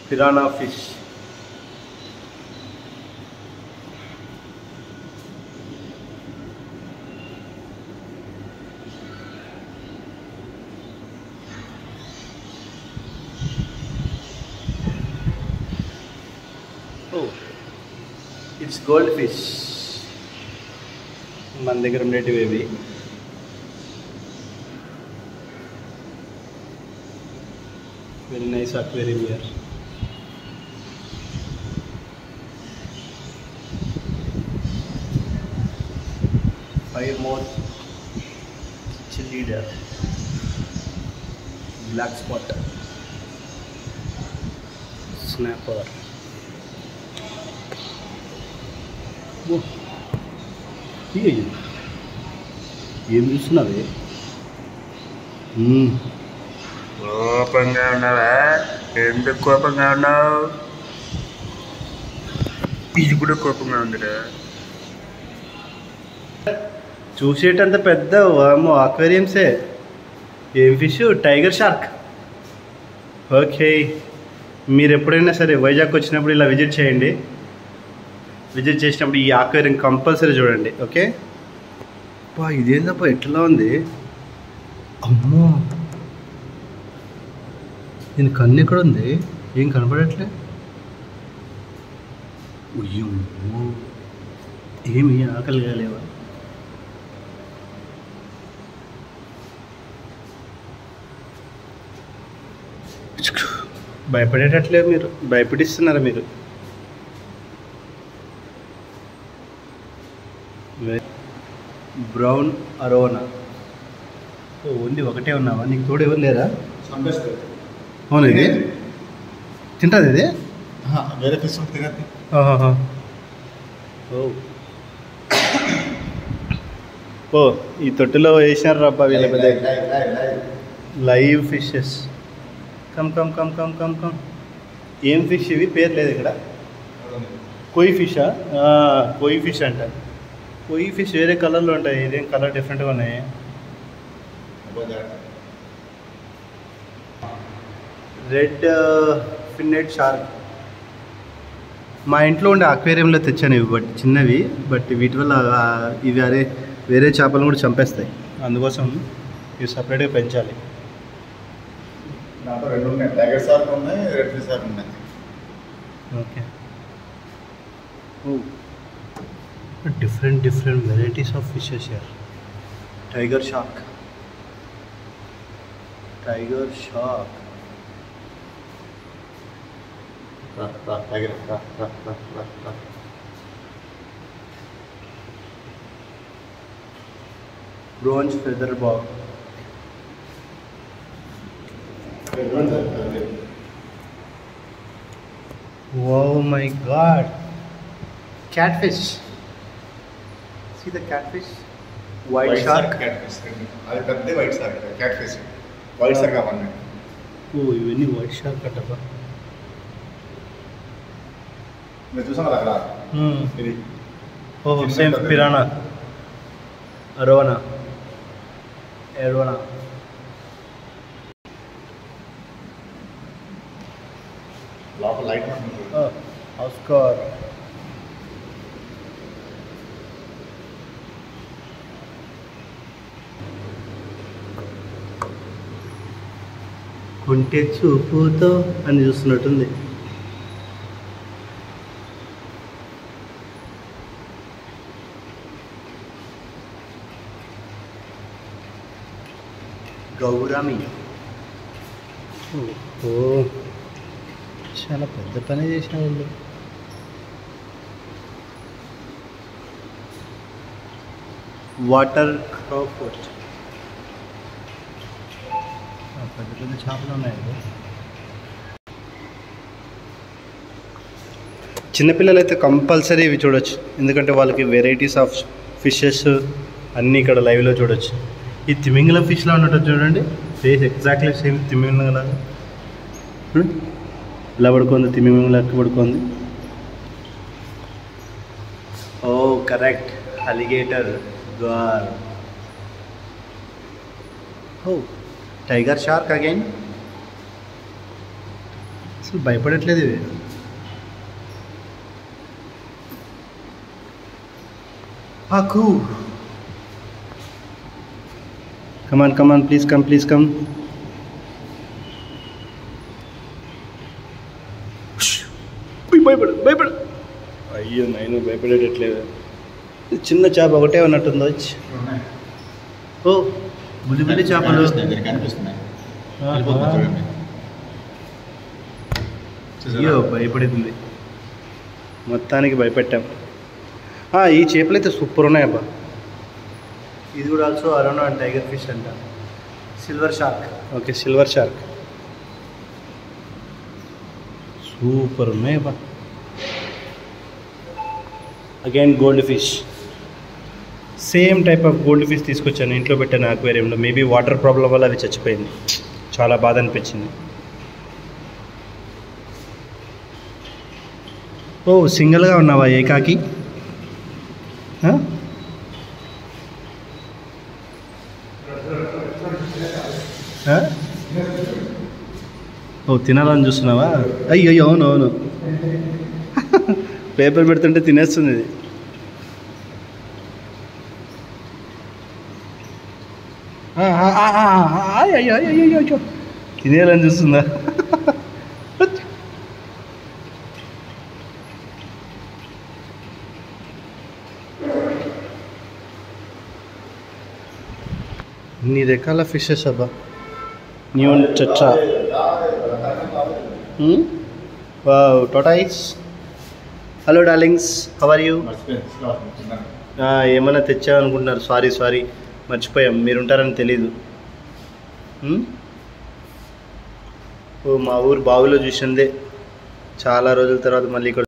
Piranha fish oh it's gold fish మన దగ్గర ఉండేటివి ఇవి very nice aquarium year five more చిల్లీడర్ బ్లాక్ స్పాట్ స్నాపర్ ఏం చూస్తున్నావే కోపంగా ఉన్నావా ఎందుకు కోపంగా ఉన్నావు ఇది కూడా కోపంగా ఉందిరా చూసేటంత పెద్ద వామో అక్వేరియంసే ఏం ఫిష్ టైగర్ షార్క్ ఓకే మీరు ఎప్పుడైనా సరే వైజాగ్ వచ్చినప్పుడు ఇలా విజిట్ చేయండి విజిట్ చేసినప్పుడు ఈ ఆక్వేరియం కంపల్సరీ చూడండి ఓకే బా ఇదేందప్ప ఎట్లా ఉంది అమ్మో దీని కన్ను ఎక్కడ ఉంది ఏం కనపడట్లే ఉయ్యమ్మో ఏమి ఆకలి కాలేవా భయపడేటట్లేదు మీరు భయపడిస్తున్నారా మీరు బ్రౌన్ అరోనా ఓ ఓన్లీ ఒకటే ఉన్నావా నీకు తోడు ఎవరు లేరా అవును ఇది తింటుంది ఇది వేరే ఫిష్ తినద్దు ఆహాహా. ఓ ఓ ఈ తొట్టిలో వేసినారు రబ్బా వీళ్ళ పెద్ద live fishes come come come come come come ఏం ఫిష్ ఇవి పేరు లేదు ఇక్కడ కొయ్యి ఫిషా కొయ్యి ఫిష్ అంట కొయ్యి ఫిష్ వేరే కలర్లో ఉంటాయి ఇదేం కలర్ డిఫరెంట్గా ఉన్నాయి రెడ్ ఫిన్నెట్ షార్క్ మా ఇంట్లో ఉండే అక్వేరియంలో తెచ్చాను ఇవి బట్ చిన్నవి బట్ వీటి వల్ల ఆ, ఇవి అరే వేరే చేపలను కూడా చంపేస్తాయి అందుకోసం ఇవి సపరేట్గా పెంచాలి దాంట్లో రెండు ఉన్నాయి టైగర్ షార్క్ ఉన్నాయి రెడ్ ఫిష్ షార్క్ ఉన్నాయి okay different different varieties of fishes యర్ tiger shark tiger shark tiger రా, రా, రా, రా, రా. Bronze featherback oh my god cat fish see the cat fish white shark cat fish అది పెద్ద white shark cat fish white shark అవన్నీ oh ఇవన్నీ వైట్ షార్క్ అట్టబ్బా మీరు చూసాం కదా అక్కడ ఇది ఓ సేమ్ పిరానా అరోనా ఎరోనా లోపల లైట్ ఉంటుంది ఆస్కార్ కొంటే చూపుతో అని చూస్తున్నట్టుంది గౌరమి ఓ చాలా పెద్ద పని చేసిన వాళ్ళు వాటర్ క్రాఫ్ట్ పెద్ద పెద్ద చేపలు ఉన్నాయి చిన్నపిల్లలు అయితే కంపల్సరీ ఇవి చూడొచ్చు ఎందుకంటే వాళ్ళకి వెరైటీస్ ఆఫ్ ఫిషెస్ అన్నీ ఇక్కడ లైవ్లో చూడొచ్చు ఈ తిమింగల ఫిష్లో ఉన్నట్టు చూడండి ఫేస్ ఎగ్జాక్ట్లీ సేమ్ తిమింగల ఇలా పడుకుంది తిమింగల లెక్క పడుకుంది oh correct alligator gar oh tiger shark again అసలు భయపడట్లేదు ఇవి ఆకు come on come on please come please come భయపడు భయపడు అయ్యో నేను భయపడేటట్లేదు చిన్న చేప ఒకటే ఉన్నట్టుందో ఓ బుల్లి బుల్లి చేపలు దగ్గర కనిపిస్తున్నాయి ఆహా. వెళ్ళిపోతుంది చూడండి. అయ్యో చూసారా? భయపడింది మొత్తానికి భయపెట్టాం ఆ, ఈ చేపలు అయితే సూపర్ ఉన్నాయి అబ్బా ఇది కూడా also around and tiger fish అంట silver shark okay silver shark super ఉన్నాయి అబ్బా again gold fish same type of gold fish తీసుకొచ్చాను ఇంట్లో పెట్టాను అక్వేరియంలో మేబీ వాటర్ ప్రాబ్లం వల్ల అది చచ్చిపోయింది చాలా బాధ అనిపించింది ఓ సింగిల్గా ఉన్నావా ఏకాకి ఆ? ఆ? ఓ తినాలని చూస్తున్నావా అయ్యో అవును అవును పేపర్ పెడుతుంటే తినేస్తుంది ఇది ఆ, ఆ, ఆ, ఆ, ఆ, అయ్యో అయ్యో అయ్యో అయ్యో, అయ్యో తినేయాలని చూస్తుందా ఇన్ని రకాల ఫిషెస్ అబ్బా న్యూ చచ్చా wow tortoise hello darlings how are you మర్చిపోయాను. స్లాట్ చిన్నది. ఏమైనా తెచ్చామనుకుంటున్నారు సారీ సారీ మర్చిపోయాం మీరుంటారని తెలీదు హ్మ్? ఓ మా ఊరు బావిలో చూసిందే చాలా రోజుల తర్వాత మళ్ళీ ఇక్కడ